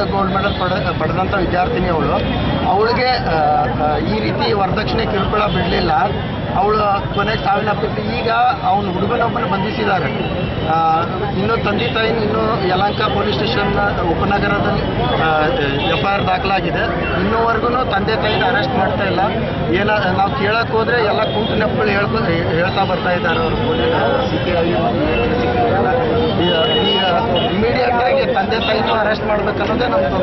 Gold medal ಪಡ ಪಡೆದಂಥ ವಿದ್ಯಾರ್ಥಿನಿ ಅವಳು ಅವಳಿಗೆ ಆ, ಆ, ಈ ರೀತಿ ವರದಕ್ಷಿಣೆ ಕಿರುಕುಳ ಬಿಡಲಿಲ್ಲ ಅವಳು ಕೊನೆಗೆ ಸಾವಿನಪ್ಪಿತ್ತು ಈಗ ಅವನು ಹುಡುಗನೊಬ್ಬನ ಬಂಧಿಸಿದ್ದಾರೆ ಆ, ಇನ್ನು ತಂದೆ ತಾಯಿ ಇನ್ನು ಯಲಂಕ ಪೊಲೀಸ್ ಸ್ಟೇಷನ್ ಉಪನಗರದಲ್ಲಿ ಎಫ್ ಐ ಆರ್ ದಾಖಲಾಗಿದೆ ಇನ್ನೂವರೆಗೂ ತಂದೆ ತಾಯಿನ ಅರೆಸ್ಟ್ ಮಾಡ್ತಾ ಇಲ್ಲ ಏನ ನಾವು ಕೇಳಕ್ಕೆ ಹೋದ್ರೆ ಎಲ್ಲ ಕುಂಟು ನೆಪ್ಪಗಳು ಹೇಳ್ಕೊ ಹೇಳ್ತಾ ಬರ್ತಾ ಇದ್ದಾರೆ ಅವರು ಸಿ ಪಿ ಐ ಇಮಿಡಿಯೇಟ್ ಆಗಿ ತಂದೆ ತಾಯಿನೂ ಅರೆಸ್ಟ್ ಮಾಡ್ಬೇಕನ್ನೋದೇ ನಮ್ದು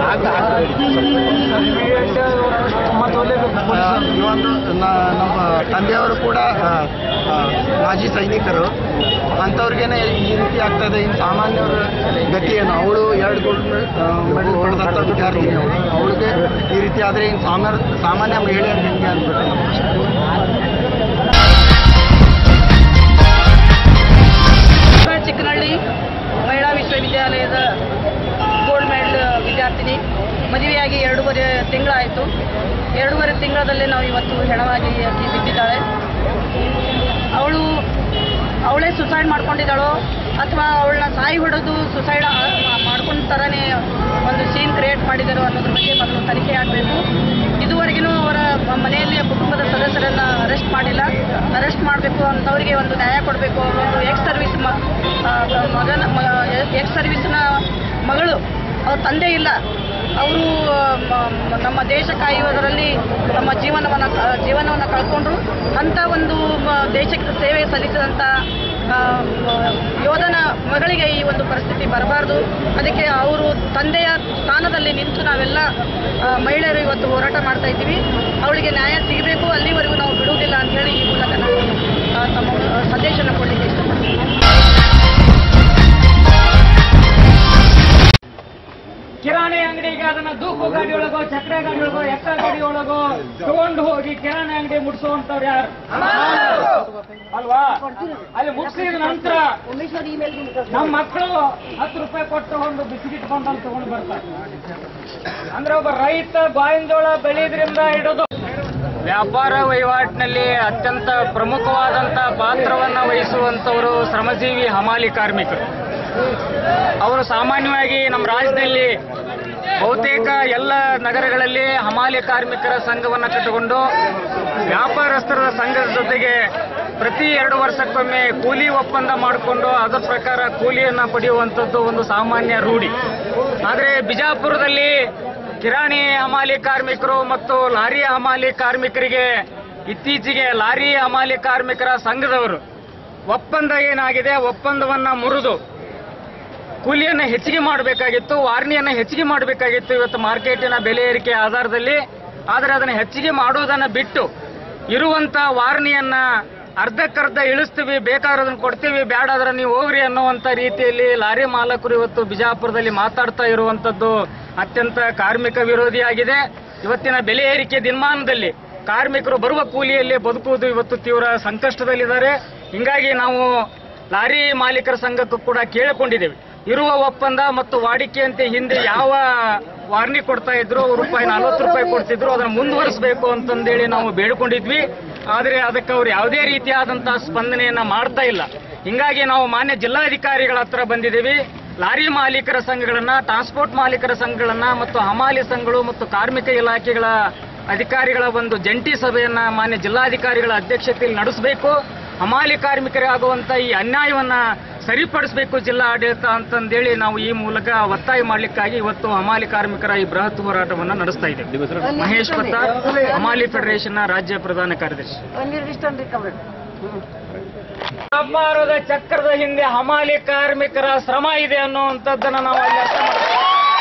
ಆ, ಈ ಒಂದು ನ- ನಮ್ಮ ತಂದೆಯವರು ಕೂಡ ಆ, ಆ, ಮಾಜಿ ಸೈನಿಕರು ಅಂಥವ್ರಿಗೇನೆ ಈ ರೀತಿ ಆಗ್ತದೆ ಇನ್ನು ಸಾಮಾನ್ಯವ್ರ ಗತಿ ಏನು ಅವಳು ಎರಡು ಗೋಲ್ಡ್ ಮೆಡಲ್ ಪಡೆದಂಥ ವಿದ್ಯಾರ್ಥಿನಿ ಅವಳು ಅವಳಿಗೆ ಈ ರೀತಿ ಆದರೆ ಇನ್ನು ಸಾಮಾನ್ಯ ಸಾಮಾನ್ಯ ಮಹಿಳೆಯರಿಗೆ ಹೆಂಗೆ ಅಂದ್ಬಿಟ್ಟು ನಮ್ಮ ಪ್ರಶ್ನೆ. ಚಿಕ್ಕನಹಳ್ಳಿ ಮಹಿಳಾ ವಿಶ್ವವಿದ್ಯಾಲಯದ ಗೋಲ್ಡ್ ಮೆಡಲ್ ವಿದ್ಯಾರ್ಥಿನಿ ಮದುವೆಯಾಗಿ ಎರಡೂವರೆ ತಿಂಗಳಾಯಿತು ಎರಡೂವರೆ ತಿಂಗಳಲ್ಲೇ ನಾವು ಇವತ್ತು ಹೆಣವಾಗಿ ಆಕಿ ಬಿದ್ದಿದ್ದಾಳೆ ಅವಳು ಅವಳೇ ಸುಸೈಡ್ ಮಾಡ್ಕೊಂಡಿದ್ದಾಳೋ ಅಥವಾ ಅವಳನ್ನ ಸಾಯಿ ಹೊಡೆದು ಸುಸೈಡ್ ಮಾಡ್ಕೊಂಡ ಥರನೇ ಒಂದು ಸೀನ್ ಕ್ರಿಯೇಟ್ ಮಾಡಿದ್ದಾರೋ ಅನ್ನೋದ್ರ ಬಗ್ಗೆ ಮೊದಲು ತನಿಖೆ ಆಗಬೇಕು ಇದುವರೆಗೂ ಅವರ ಮನೆಯಲ್ಲಿ ಕುಟುಂಬದ ಸದಸ್ಯರನ್ನ ಅರೆಸ್ಟ್ ಮಾಡಿಲ್ಲ ಅರೆಸ್ಟ್ ಮಾಡಬೇಕು ಅಂಥವರಿಗೆ ಒಂದು ನ್ಯಾಯ ಕೊಡಬೇಕು ಒಂದು ಎಕ್ಸ್ ಸರ್ವಿಸ್ ಮಗನ ಎಕ್ಸ್ ಸರ್ವಿಸ್ನ ಮಗಳು ಅವ್ರ ತಂದೆ ಇಲ್ಲ ಅವರು ನಮ್ಮ ದೇಶ ಕಾಯುವುದರಲ್ಲಿ ನಮ್ಮ ಜೀವನವನ್ನು ಜೀವನವನ್ನು ಕಳ್ಕೊಂಡ್ರು ಅಂಥ ಒಂದು ಮ- ದೇಶಕ್ಕೆ ಸೇವೆ ಸಲ್ಲಿಸಿದಂಥ ಆ, ಮ- ಯೋಧನ ಮಗಳಿಗೆ ಈ ಒಂದು ಪರಿಸ್ಥಿತಿ ಬರಬಾರ್ದು ಅದಕ್ಕೆ ಅವರು ತಂದೆಯ ಸ್ಥಾನದಲ್ಲಿ ನಿಂತು ನಾವೆಲ್ಲ ಆ, ಮಹಿಳೆಯರು ಇವತ್ತು ಹೋರಾಟ ಮಾಡ್ತಾ ಇದ್ದೀವಿ ಅವಳಿಗೆ ನ್ಯಾಯ ಸಿಗಬೇಕು ಅಲ್ಲಿವರೆಗೂ ನಾವು ಬಿಡುವುದಿಲ್ಲ ಅಂತ ಹೇಳಿ ಈ ಮೂಲಕ ನಾವು ಆ, ತಮ್ಮ ಸಂದೇಶನ ಕೊಡಲಿಕ್ಕೆ ಇಷ್ಟಪಡ್ತೀನಿ ಕಿರಾಣಿ ಅಂಗಡಿಗೆ ಅದನ್ನ ದೂಕು ಗಾಡಿ ಒಳಗೋ ಚಕ್ರ ಗಾಡಿ ಒಳಗೋ ಎಕ್ಕ ಗಾಡಿ ಒಳಗೋ ತಗೊಂಡು ಹೋಗಿ ಕಿರಾಣಿ ಅಂಗಡಿ ಮುಟ್ಸುವಂತವ್ರು ಯಾರು ಅಲ್ವಾ ಅಲ್ಲಿ ಮುಗಿಸಿದ ನಂತರ ನಮ್ಮ ಮಕ್ಕಳು ಹತ್ತು ರೂಪಾಯಿ ಕೊಟ್ಟು ಒಂದು ಬಿಸ್ಕಿಟ್ ಬಂಡಲ್ ತಗೊಂಡು ಬರ್ತಾರೆ ಅಂದ್ರೆ ಒಬ್ಬ ರೈತ ಗಾಯಂಜೋಳ ಬೆಳೆಯೋದ್ರಿಂದ ಹಿಡಿದು ವ್ಯಾಪಾರ ವಹಿವಾಟಿನಲ್ಲಿ ಅತ್ಯಂತ ಪ್ರಮುಖವಾದಂತ ಪಾತ್ರವನ್ನ ವಹಿಸುವಂತವರು ಶ್ರಮಜೀವಿ ಹಮಾಲಿ ಕಾರ್ಮಿಕರು ಅವರು ಸಾಮಾನ್ಯವಾಗಿ ನಮ್ಮ ರಾಜ್ಯದಲ್ಲಿ ಬಹುತೇಕ ಎಲ್ಲ ನಗರಗಳಲ್ಲಿ ಹಮಾಲಿ ಕಾರ್ಮಿಕರ ಸಂಘವನ್ನು ಕಟ್ಟಿಕೊಂಡು ವ್ಯಾಪಾರಸ್ಥರ ಸಂಘದ ಜೊತೆಗೆ ಪ್ರತಿ ಎರಡು ವರ್ಷಕ್ಕೊಮ್ಮೆ ಕೂಲಿ ಒಪ್ಪಂದ ಮಾಡಿಕೊಂಡು ಅದರ ಪ್ರಕಾರ ಕೂಲಿಯನ್ನು ಪಡೆಯುವಂಥದ್ದು ಒಂದು ಸಾಮಾನ್ಯ ರೂಢಿ ಆದರೆ ಬಿಜಾಪುರದಲ್ಲಿ ಕಿರಾಣಿ ಹಮಾಲಿ ಕಾರ್ಮಿಕರು ಮತ್ತು ಲಾರಿ ಹಮಾಲಿ ಕಾರ್ಮಿಕರಿಗೆ ಇತ್ತೀಚೆಗೆ ಲಾರಿ ಹಮಾಲಿ ಕಾರ್ಮಿಕರ ಸಂಘದವರು ಒಪ್ಪಂದ ಏನಾಗಿದೆ ಒಪ್ಪಂದವನ್ನ ಮುರಿದು ಕೂಲಿಯನ್ನು ಹೆಚ್ಚಿಗೆ ಮಾಡಬೇಕಾಗಿತ್ತು ವಾರ್ನಿಯನ್ನು ಹೆಚ್ಚಿಗೆ ಮಾಡಬೇಕಾಗಿತ್ತು ಇವತ್ತು ಮಾರ್ಕೆಟಿನ ಬೆಲೆ ಏರಿಕೆ ಆಧಾರದಲ್ಲಿ ಆದರೆ ಅದನ್ನು ಹೆಚ್ಚಿಗೆ ಮಾಡುವುದನ್ನು ಬಿಟ್ಟು ಇರುವಂತ ವಾರ್ನಿಯನ್ನ ಅರ್ಧಕ್ಕರ್ಧ ಇಳಿಸ್ತೀವಿ ಬೇಕಾದ್ರದನ್ನ ಕೊಡ್ತೀವಿ ಬೇಡ ಆದ್ರೆ ನೀವು ಹೋಗ್ರಿ ಅನ್ನುವಂತ ರೀತಿಯಲ್ಲಿ ಲಾರಿ ಮಾಲಕರು ಇವತ್ತು ಬಿಜಾಪುರದಲ್ಲಿ ಮಾತಾಡ್ತಾ ಇರುವಂತದ್ದು ಅತ್ಯಂತ ಕಾರ್ಮಿಕ ವಿರೋಧಿಯಾಗಿದೆ ಇವತ್ತಿನ ಬೆಲೆ ಏರಿಕೆ ದಿನಮಾನದಲ್ಲಿ ಕಾರ್ಮಿಕರು ಬರುವ ಕೂಲಿಯಲ್ಲಿ ಬದುಕುವುದು ಇವತ್ತು ತೀವ್ರ ಸಂಕಷ್ಟದಲ್ಲಿದ್ದಾರೆ ಹಿಂಗಾಗಿ ನಾವು ಲಾರಿ ಮಾಲೀಕರ ಸಂಘಕ್ಕೂ ಕೂಡ ಕೇಳಿಕೊಂಡಿದ್ದೇವೆ ಇರುವ ಒಪ್ಪಂದ ಮತ್ತು ವಾಡಿಕೆಯಂತೆ ಹಿಂದೆ ಯಾವ ವಾರ್ನಿ ಕೊಡ್ತಾ ಇದ್ರು ರೂಪಾಯಿ ನಲವತ್ತು ರೂಪಾಯಿ ಕೊಡ್ತಿದ್ರು ಅದನ್ನು ಮುಂದುವರಿಸಬೇಕು ಅಂತಂದೇಳಿ ನಾವು ಬೇಡಿಕೊಂಡಿದ್ವಿ ಆದರೆ ಅದಕ್ಕೆ ಅವ್ರು ಯಾವುದೇ ರೀತಿಯಾದಂತಹ ಸ್ಪಂದನೆಯನ್ನ ಮಾಡ್ತಾ ಇಲ್ಲ ಹಿಂಗಾಗಿ ನಾವು ಮಾನ್ಯ ಜಿಲ್ಲಾಧಿಕಾರಿಗಳ ಹತ್ರ ಬಂದಿದ್ದೀವಿ ಲಾರಿ ಮಾಲೀಕರ ಸಂಘಗಳನ್ನ ಟ್ರಾನ್ಸ್ಪೋರ್ಟ್ ಮಾಲೀಕರ ಸಂಘಗಳನ್ನ ಮತ್ತು ಹಮಾಲಿ ಸಂಘಗಳು ಮತ್ತು ಕಾರ್ಮಿಕ ಇಲಾಖೆಗಳ ಅಧಿಕಾರಿಗಳ ಒಂದು ಜಂಟಿ ಸಭೆಯನ್ನ ಮಾನ್ಯ ಜಿಲ್ಲಾಧಿಕಾರಿಗಳ ಅಧ್ಯಕ್ಷತೆಯಲ್ಲಿ ನಡೆಸಬೇಕು ಹಮಾಲಿ ಕಾರ್ಮಿಕರಾಗುವಂತ ಈ ಅನ್ಯಾಯವನ್ನ ಸರಿಪಡಿಸಬೇಕು ಜಿಲ್ಲಾ ಆಡಳಿತ ಅಂತಂದೇಳಿ ನಾವು ಈ ಮೂಲಕ ಒತ್ತಾಯ ಮಾಡಲಿಕ್ಕಾಗಿ ಇವತ್ತು ಹಮಾಲಿ ಕಾರ್ಮಿಕರ ಈ ಬೃಹತ್ ಹೋರಾಟವನ್ನು ನಡೆಸ್ತಾ ಇದ್ದೇವೆ ಮಹೇಶ್ ಪತ್ತಾರ್ ಹಮಾಲಿ ಫೆಡರೇಷನ್ನ ರಾಜ್ಯ ಪ್ರಧಾನ ಕಾರ್ಯದರ್ಶಿ ವ್ಯಾಪಾರದ ಚಕ್ರದ ಹಿಂದೆ ಹಮಾಲಿ ಕಾರ್ಮಿಕರ ಶ್ರಮ ಇದೆ ಅನ್ನುವಂಥದ್ದನ್ನ ನಾವು ಅಲ್ಲಿ ಅರ್ಥ ಮಾಡ್ಬೇಕು.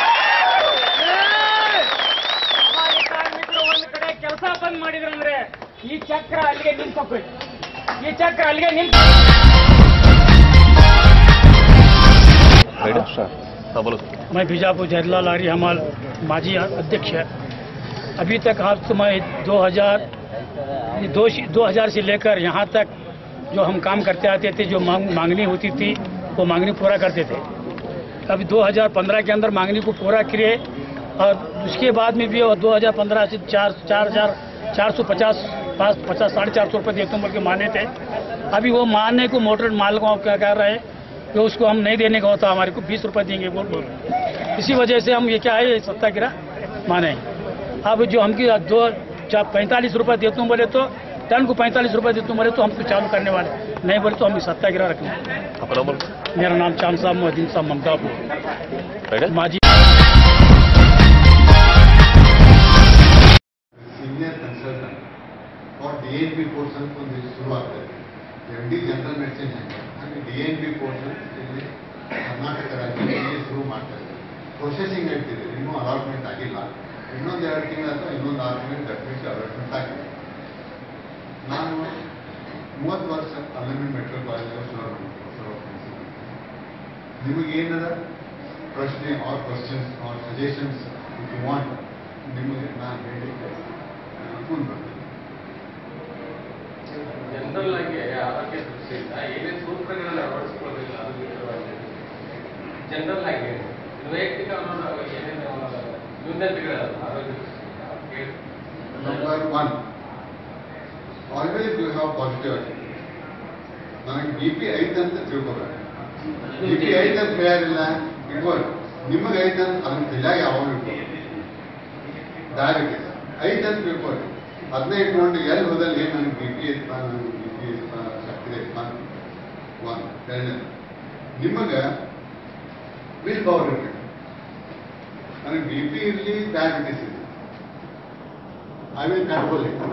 ಹಮಾಲಿ ಕಾರ್ಮಿಕರು ಒಂದು ಕಡೆ ಕೆಲಸ ಬಂದ್ ಮಾಡಿದ್ರಂದ್ರೆ ಈ ಚಕ್ರ ಅಲ್ಲಿಗೆ ನಿಂತ್ಕೋಬೇಕು ಈ ಚಕ್ರ ಅಲ್ಲಿಗೆ ನಿಂತ मैं बीजापुर जहरलाल आर्य हमाल माजी अध्यक्ष है अभी तक आप तो मैं 2000 दो दो हजार से लेकर यहाँ तक जो हम काम करते आते थे जो मांग, मांगनी होती थी वो मांगनी पूरा करते थे अभी 2015 के अंदर मांगनी को पूरा किए और उसके बाद में भी और 2015 से चार चार हजार चार सौ पचास पाँच पचास साढ़े चार सौ रुपये देते बोल के माने थे अभी वो मानने को मोटर माल को क्या कर रहे हैं कि उसको हम नहीं देने का होता हमारे को बीस रुपए देंगे बोल बोल रहे हैं। इसी वजह से हम ये क्या है ये सत्याग्रह माने अब जो हमकी दो चार पैंतालीस रुपये देता हूँ बोले तो टन को पैंतालीस रुपये देता हूँ बोले तो हमको चालू करने वाले नहीं बोले तो हम सत्याग्रह रखेंगे अपना बोल मेरा नाम चांद साहब मोहद्दीन साहब ममतापुर टाइटल माजी senior consultant for D N B portion ಒಂದು ಶುರು ಆಗ್ತದೆ ಎಮ್ ಡಿ ಜನರಲ್ ಮೆಡಿಸಿನ್ ಹಾಗೆ ಡಿ ಎನ್ ಬಿ ಪೋರ್ಷನ್ ಇಲ್ಲಿ ಕರ್ನಾಟಕ ರಾಜ್ಯದಲ್ಲಿ ಶುರು ಮಾಡ್ತಾ ಇದ್ದಾರೆ ಪ್ರೊಸೆಸಿಂಗ್ ಆಗ್ತಿದೆ ಇನ್ನೂ ಅಲಾಟ್ಮೆಂಟ್ ಆಗಿಲ್ಲ ಇನ್ನೊಂದು ಎರಡು ತಿಂಗಳ ಅಥವಾ ಇನ್ನೊಂದು ಆರು ತಿಂಗಳು ಡೆಫಿನೆಟ್ ಅಲಾಟ್ಮೆಂಟ್ ಆಗಿದೆ ನಾನು ಮೂವತ್ತು ವರ್ಷ ಅಲ್ಲೆಮೆಂಟ್ ಮೆಡಿಕಲ್ ಕಾಲೇಜಲ್ಲಿ ಶುರು ನಿಮಗೇನದ ಪ್ರಶ್ನೆ or questions or suggestions if you want ನಿಮಗೆ ನಾನು ಹೇಳಲಿಕ್ಕೆ ಮುಂದೆ ಬರ್ತೀನಿ ಜನರಲ್ ಆಗಿ ಆರೋಗ್ಯ ದೃಷ್ಟಿಯಿಂದ ಏನೇ ಸೂತ್ರಗಳನ್ನು ಅಳವಡಿಸಿಕೊಳ್ಳೋದಿಲ್ಲ ಅದು ವಿಷಯವಾಗಿ ಜನರಲ್ ಆಗಿ ವೈಯಕ್ತಿಕ ಅನ್ನೋದು ಏನೇನು ನ್ಯೂನತೆಗಳಲ್ಲ ಆರೋಗ್ಯ ದೃಷ್ಟಿಯಿಂದ ಹೇಳಿ number one always you have positive ನನಗೆ ಬಿ ಪಿ ಐತಂತ ತಿಳ್ಕೊಬೇಡ ಬಿ ಪಿ ಐತಂತ ಹೇಳೋದಿಲ್ಲ ಇಟ್ಕೊಳ್ಳಿ ನಿಮಗೆ ಐತಂತ ಅದನ್ನ ತಿಳಿಯಾಗ ಯಾವಾಗ ಇಟ್ಕೊಳ್ಳಿ ಡಯಾಬಿಟಿಸ್ ಐತಂತ ತಿಳ್ಕೊಳ್ಳಿ ಅದನ್ನೇ ಇಟ್ಕೊಂಡು ಎಲ್ಲಿ ಹೋದಲ್ಲಿ ಏನು ನನಗೆ ಬಿ ಪಿ ಐತಪ್ಪ ನನಗೆ ಬಿ ಪಿ ಐತಪ್ಪ ಸಕ್ಕರೆ ಐತಪ್ಪ ಒನ್ ಎರಡನೇ ನಿಮಗೆ ವಿಲ್ ಪವರ್ ಇರಬೇಕು ನನಗೆ ಬಿ ಪಿ ಇರಲಿ ಡಯಾಬಿಟಿಸ್ ಇರಲಿ ಐ ವಿಲ್ ಕಂಟ್ರೋಲ್ ಇಟ್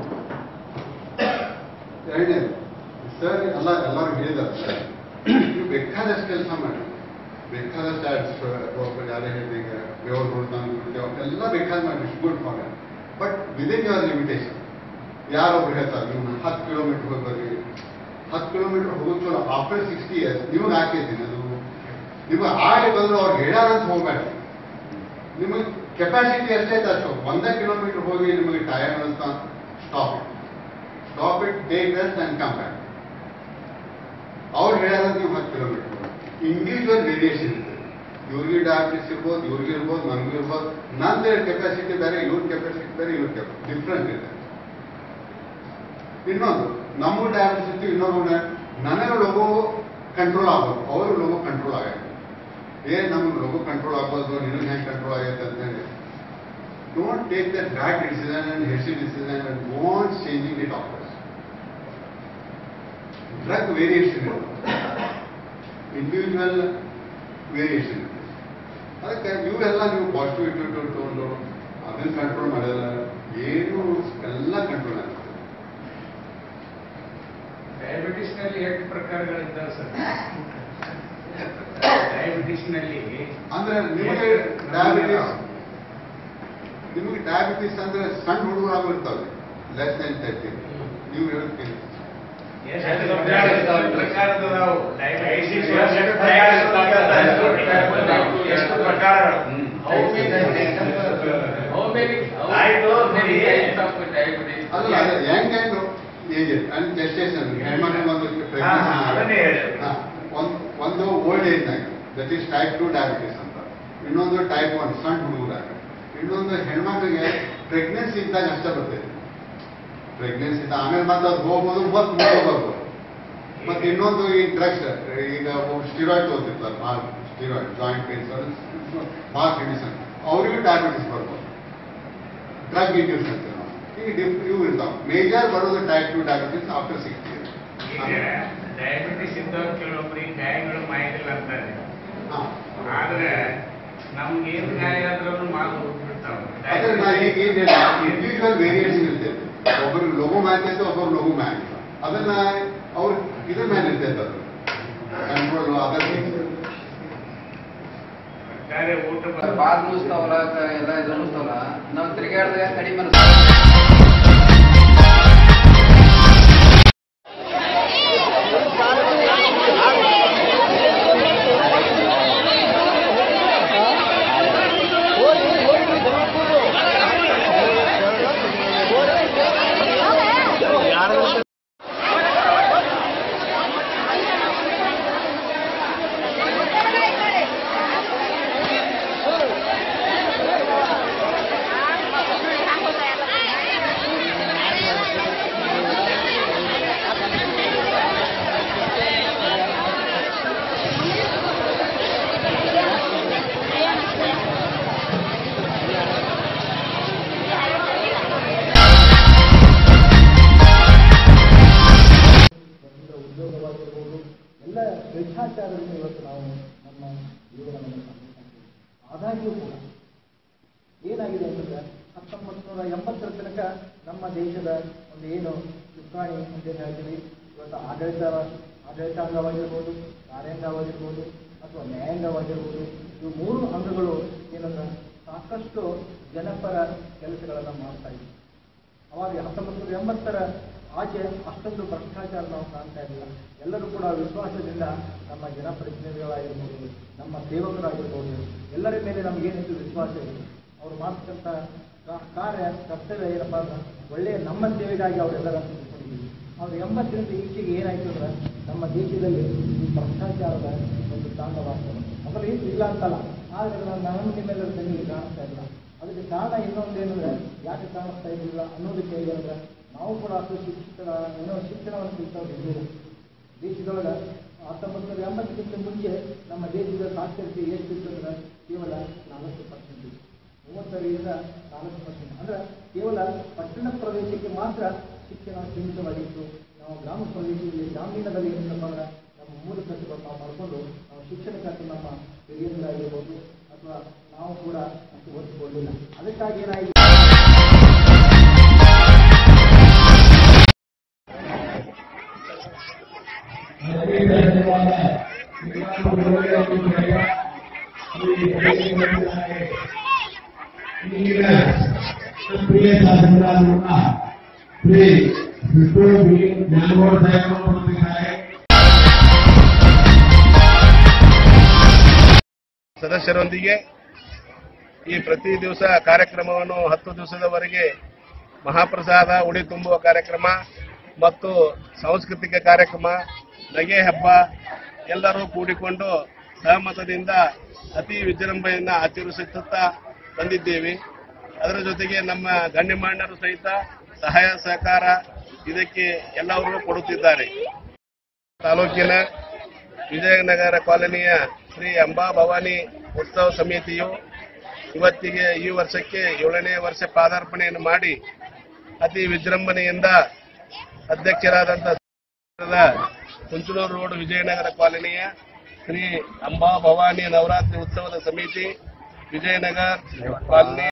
ಎರಡನೇದು ಸರ್ ಎಲ್ಲ ಎಲ್ಲರೂ ಹೇಳಿದ್ದಾರೆ ಸರ್ ನೀವು ಬೇಕಾದಷ್ಟು ಕೆಲಸ ಮಾಡಿ ಬೇಕಾದಷ್ಟು ಆಡ್ಸ್ ಯಾರೇ ಹೇಳಿದಾಗ ದೇವ್ರ ನೋಡ್ತಾನೆ ಎಲ್ಲ ಬೇಕಾದ ಮಾಡಿ ಇಷ್ಟು good for but within your limitation ಯಾರೊಬ್ರು ಹೇಳ್ತಾರೆ ನೀವು ಹತ್ತು ಕಿಲೋಮೀಟರ್ ಹೋಗಿ ಬರ್ರಿ ಹತ್ತು ಕಿಲೋಮೀಟರ್ ಹೋಗೋದು ಚಲೋ ಆಫ್ಟರ್ ಸಿಕ್ಸ್ಟಿ ಇಯರ್ಸ್ ನಿಮಗೆ ಹಾಕಿದ್ದೀನಿ ಅದು ನಿಮಗೆ ಆಗಿ ಬಂದ್ರೆ ಅವ್ರು ಹೇಳ್ಯಾರ ಅಂತ ಹೋಗ್ಬೇಡ ನಿಮಗೆ ಕೆಪಾಸಿಟಿ ಎಷ್ಟೇ ಅಷ್ಟು ಒಂದೇ ಕಿಲೋಮೀಟರ್ ಹೋಗಿ ನಿಮಗೆ ಟಯರ್ ಅಂತ stop stop it take rest and come back ಅವ್ರು ಹೇಳ್ಯಾರ ನೀವು ಹತ್ತು ಕಿಲೋಮೀಟರ್ ಇಂಡಿವಿಜುವಲ್ ವೇರಿಯೇಷನ್ ಇದೆ ಇವ್ರಿಗೆ ಡಯಾಬಿಟಿಸ್ ಇರ್ಬೋದು ಇವ್ರಿಗೆ ಇರ್ಬೋದು ನನಗೂ ಇರ್ಬೋದು ನಂದು ಕೆಪಾಸಿಟಿ ಬೇರೆ ಇವ್ರ ಕೆಪಾಸಿಟಿ ಬೇರೆ ಇವ್ರ ಕೆಪಾಸಿಟಿ ಡಿಫ್ರೆಂಟ್ ಇದೆ ಇನ್ನೊಂದು ನಮಗೂ ಡಯಾಬಿಟಿಸ್ ಇತ್ತು ಇನ್ನೊಂದು ನನಗೆ ಲೋಗೋ ಕಂಟ್ರೋಲ್ ಆಗ್ಬೋದು ಅವ್ರ ಲೋಗೋ ಕಂಟ್ರೋಲ್ ಆಗತ್ತೆ ಏನ್ ನಮ್ಗೆ ಲೋಗೋ ಕಂಟ್ರೋಲ್ ಆಗ್ಬೋದು ನಿನಗೆ ಹೆಂಗೆ ಕಂಟ್ರೋಲ್ ಆಗೈತೆ ಅಂತ ಹೇಳಿ don't take the bad decision and hasty decision and want changing the doctors drug variation individual variation ಅದಕ್ಕೆ ಇವೆಲ್ಲ ನೀವು ಪಾಸಿಟಿವ್ ಇಟ್ಟು ತಗೊಂಡು ಅದನ್ನ ಕಂಟ್ರೋಲ್ ಮಾಡಲ್ಲ ಏನು ಎಲ್ಲ ಕಂಟ್ರೋಲ್ ಆಗ್ತದೆ ಡಯಾಬಿಟಿಸ್ ನಲ್ಲಿ ಎಷ್ಟು ಪ್ರಕಾರಗಳಿದ್ದಾವೆ ಸರ್ ಡಯಾಬಿಟಿಸ್ ನಲ್ಲಿ ಅಂದ್ರೆ ನಿಮಗೆ ಡಯಾಬಿಟಿಸ್ ನಿಮಗೆ ಡಯಾಬಿಟಿಸ್ ಅಂದ್ರೆ ಸಣ್ಣ ಹುಡುಗರಾಗೂ ಇರ್ತಾವೆ ಲೆಸ್ ದೆನ್ ತರ್ಟಿ ನೀವು ಹೇಳ್ತೀರಿ ಎಷ್ಟು ಪ್ರಕಾರದವು ಡಯಾಬಿಟಿಸ್ ಎಷ್ಟು ಪ್ರಕಾರಗಳು How many, how ಆಯ್ತು, many ನೋಡಿ. types of diabetes? ಅಲ್ಲ young and age and gestation ಹೆಣ್ಮಕ್ಳು ಒಂದು ಹಾ, ಹಾ, ಅದನ್ನೇ ಹೇಳಿ. ಹಾ, ಒಂದ್- ಒಂದು ಓಲ್ಡ್ ಏಜ್ನಾಗ that is type two diabetes ಅಂತ ಇನ್ನೊಂದು ಟೈಪ್ ಒನ್ ಸಣ್ಣ ಹುಡುಗರಾಗ ಇನ್ನೊಂದು ಹೆಣ್ಮಕ್ಳಿಗೆ ಪ್ರೆಗ್ನೆನ್ಸಿ ಇದ್ದಾಗ ಅಷ್ಟೇ ಬರ್ತೈತೆ ಪ್ರೆಗ್ನೆನ್ಸಿ ಇದ್ದ ಆಮೇಲೆ ಮತ್ತೆ ಅದು ಹೋಗ್ಬೋದು ಮತ್ತೆ ಮುಂದೆ ಬರ್ಬೋದು ಮತ್ತೆ ಇನ್ನೊಂದು ಈ ಡ್ರಗ್ಸ್ ಈಗ ಸ್ಟಿರಾಯ್ಡ್ ತಗೋತಿರ್ತಾರೆ ಮಾರ್ ಸ್ಟಿರಾಯ್ಡ್ ಜಾಯಿಂಟ್ ಪೇನ್ಸ್ ಮಾರ್ಕ್ ಮೆಡಿಸನ್ ಅವ್ರಿಗೂ ಡಯಾಬಿಟಿಸ್ ಬರ್ಬೋದು ಡ್ರಗ್ ಇಂಡ್ಯೂಸ್ ಅಂತ ನಾವು ಈಗ ಡಿಫ್ ಇವು ಇರ್ತಾವೆ ಮೇಜರ್ ಬರೋದು type two diabetes after sixty ಈಗ ಡಯಾಬಿಟಿಸ್ ಇದ್ದವ್ರು ಕೆಲವೊಬ್ಬರಿಗೆ ಗಾಯಗಳು ಮಾಯದಿಲ್ಲ ಅಂತಾರೆ ಹಾಂ ಆದ್ರೆ ನಮ್ಗೆ ಏನ್ ಗಾಯ ಆದ್ರೂ ಮಾತು ಹೋಗ್ಬಿಡ್ತಾವ ಅದ್ರ ನಾ ಈಗ ಏನಿಲ್ಲ ಇಂಡಿವಿಜುವಲ್ ವೇರಿಯೇಷನ್ ಇರ್ತೈತೆ ಒಬ್ಬರು ಲಘು ಮ್ಯಾಚ್ ಒಬ್ಬರು ಲಘು ಮ್ಯಾಚ್ ಅದನ್ನ ಅವ್ರ ಇದ್ರ ಮೇಲೆ ಇರ್ತೈತೆ ಅದು ಕಂಟ್ರೋಲ್ ಅದರ್ ಗಾಯ ಊಟ ಬಂದು ಬಾಲ್ ಮುಗಿಸ್ತಾವಲ್ಲ ಎಲ್ಲ ಇದು ಮುಗಿಸ್ತಾವಲ್ಲ ನಾವು ತಿರುಗಾಡಿದಾಗ ಕಡಿಮೆ ಅನ್ಸುತ್ತೆ. Hãy subscribe cho kênh Ghiền Mì Gõ Để không bỏ lỡ ಭ್ರಷ್ಟಾಚಾರದಿಂದ ಇವತ್ತು ನಾವು ನಮ್ಮ ಜೀವನವನ್ನು ಸಾಗಿಸ್ತಾ ಆದಾಗ್ಯೂ ಕೂಡ ಏನಾಗಿದೆ ಅಂತಂದ್ರೆ ಹತ್ತೊಂಬತ್ತು ನೂರ ಎಂಬತ್ತರ ತನಕ ನಮ್ಮ ದೇಶದ ಒಂದು ಏನು ಚುಕ್ಕಾಣಿ ಅಂತ ಏನ್ ಹೇಳ್ತೀವಿ ಇವತ್ತು ಆಡಳಿತ ಆಡಳಿತಾಂಗವಾಗಿರ್ಬೋದು ಕಾರ್ಯಾಂಗವಾಗಿರ್ಬೋದು ಅಥವಾ ನ್ಯಾಯಾಂಗವಾಗಿರ್ಬೋದು ಇವು ಮೂರು ಅಂಗಗಳು ಏನಂದ್ರೆ ಸಾಕಷ್ಟು ಜನಪರ ಕೆಲಸಗಳನ್ನು ಮಾಡ್ತಾ ಇದ್ವಿ ಅವಾಗ ಹತ್ತೊಂಬತ್ತು ನೂರ ಎಂಬತ್ತರ ಆಚೆ ಅಷ್ಟೊಂದು ಭ್ರಷ್ಟಾಚಾರ ನಾವು ಕಾಣ್ತಾ ಇರಲಿಲ್ಲ ಎಲ್ಲರೂ ಕೂಡ ವಿಶ್ವಾಸದಿಂದ ನಮ್ಮ ಜನಪ್ರತಿನಿಧಿಗಳಾಗಿರ್ಬೋದು ನಮ್ಮ ಸೇವಕರಾಗಿರ್ಬೋದು ಎಲ್ಲರ ಮೇಲೆ ನಮಗೇನಿತ್ತು ವಿಶ್ವಾಸ ಇದೆ ಅವ್ರು ಮಾಡ್ತಕ್ಕಂಥ ಕಾ- ಕಾರ್ಯ ಕರ್ತವ್ಯ ಏನಪ್ಪ ಅಂದ್ರೆ ಒಳ್ಳೆಯ ನಮ್ಮ ಸೇವೆಗಾಗಿ ಅವರೆಲ್ಲರ ತಿಳ್ಕೊಂಡಿದ್ದೀವಿ ಅವ್ರು ಎಂಬತ್ತರಿಂದ ಈಚೆಗೆ ಏನಾಯ್ತು ಅಂದ್ರೆ ನಮ್ಮ ದೇಶದಲ್ಲಿ ಈ ಭ್ರಷ್ಟಾಚಾರದ ಒಂದು ತಾಂಡವಾಗ್ತದೆ ಮೊದಲು ಇತ್ತು ಇಲ್ಲ ಅಂತಲ್ಲ ಆದರೆ ನಾನು ನಮ್ಮ ನಿಮ್ಮೆಲ್ಲರ ಕಣ್ಣಿಗೆ ಕಾಣಿಸ್ತಾ ಇಲ್ಲ ಅದಕ್ಕೆ ಕಾರಣ ಇನ್ನೊಂದೇನಂದ್ರೆ ಯಾಕೆ ಕಾಣಿಸ್ತಾ ಇರಲಿಲ್ಲ ಅನ್ನೋದಕ್ಕೆ ಏನಂದ್ರೆ ನಾವು ಕೂಡ ಅಷ್ಟು ಶಿಕ್ಷಿತರ ಏನೋ ಶಿಕ್ಷಣವನ್ನು ಕಲಿತವ್ರು ಇರಲಿಲ್ಲ ದೇಶದೊಳಗೆ ಹತ್ತೊಂಬತ್ತು ನೂರ ಎಂಬತ್ತಕ್ಕಿಂತ ಮುಂಚೆ ನಮ್ಮ ದೇಶದ ಸಾಕ್ಷರತೆ ಎಷ್ಟಿತ್ತು ಅಂದ್ರೆ ಕೇವಲ ನಾಲ್ಕು ಪರ್ಸೆಂಟ್ ಇತ್ತು ಮೂವತ್ತರಿಂದ ನಾಲ್ಕು ಪರ್ಸೆಂಟ್ ಅಂದ್ರೆ ಕೇವಲ ಪಟ್ಟಣ ಪ್ರದೇಶಕ್ಕೆ ಮಾತ್ರ ಶಿಕ್ಷಣ ಸೀಮಿತವಾಗಿತ್ತು ನಾವು ಗ್ರಾಮ ಪ್ರದೇಶದಲ್ಲಿ ಗ್ರಾಮೀಣದಲ್ಲಿ ಏನಪ್ಪ ಅಂದ್ರೆ ನಮ್ಮ ಮೂಲ ಕಟ್ಟುಗಳು ನಾವು ಮಾಡಿಕೊಂಡು ನಾವು ಶಿಕ್ಷಣಕ್ಕಾಗಿ ನಮ್ಮ ಹಿರಿಯರಾಗಿರ್ಬೋದು ಅಥವಾ ನಾವು ಕೂಡ ಅಷ್ಟು ಒತ್ತುಕೊಳ್ಳಿಲ್ಲ ಅದಕ್ಕಾಗಿ ಏನಾಗಿದೆ ಪ್ರಿಯ ಶಾಸಕರಾದ ಶ್ರೀ ವಿಷ್ಣು ಬಿ ಜ್ಞಾನಗೌಡ ಸಾಹೇಬರು ಕೊಡುತ್ತಿದ್ದಾರೆ ಸದಸ್ಯರೊಂದಿಗೆ ಈ ಪ್ರತಿ ದಿವಸ ಕಾರ್ಯಕ್ರಮವನ್ನು ಹತ್ತು ದಿವಸದವರೆಗೆ ಮಹಾಪ್ರಸಾದ ಉಡಿ ತುಂಬುವ ಕಾರ್ಯಕ್ರಮ ಮತ್ತು ಸಾಂಸ್ಕೃತಿಕ ಕಾರ್ಯಕ್ರಮ ನಗೆ ಹಬ್ಬ ಎಲ್ಲರೂ ಕೂಡಿಕೊಂಡು ಸಹಮತದಿಂದ ಅತಿ ವಿಜೃಂಭಣೆಯಿಂದ ಆಚರಿಸುತ್ತಾ ಬಂದಿದ್ದೇವೆ ಅದರ ಜೊತೆಗೆ ನಮ್ಮ ಗಣ್ಯಮಾನ್ಯರು ಸಹಿತ ಸಹಾಯ ಸಹಕಾರ ಇದಕ್ಕೆ ಎಲ್ಲರೂ ಕೊಡುತ್ತಿದ್ದಾರೆ ತಾಲೂಕಿನ ವಿಜಯನಗರ ಕಾಲನಿಯ ಶ್ರೀ ಅಂಬಾ ಭವಾನಿ ಉತ್ಸವ ಸಮಿತಿಯು ಇವತ್ತಿಗೆ ಈ ವರ್ಷಕ್ಕೆ ಏಳನೇ ವರ್ಷ ಪಾದಾರ್ಪಣೆಯನ್ನು ಮಾಡಿ ಅತಿ ವಿಜೃಂಭಣೆಯಿಂದ ಅಧ್ಯಕ್ಷರಾದಂಥ ಕುಂಚಲೂರು ರೋಡ್ ವಿಜಯನಗರ ಕಾಲನಿಯ ಶ್ರೀ ಅಂಬಾ ಭವಾನಿ ನವರಾತ್ರಿ ಉತ್ಸವದ ಸಮಿತಿ ವಿಜಯನಗರ ಕಾಲನಿ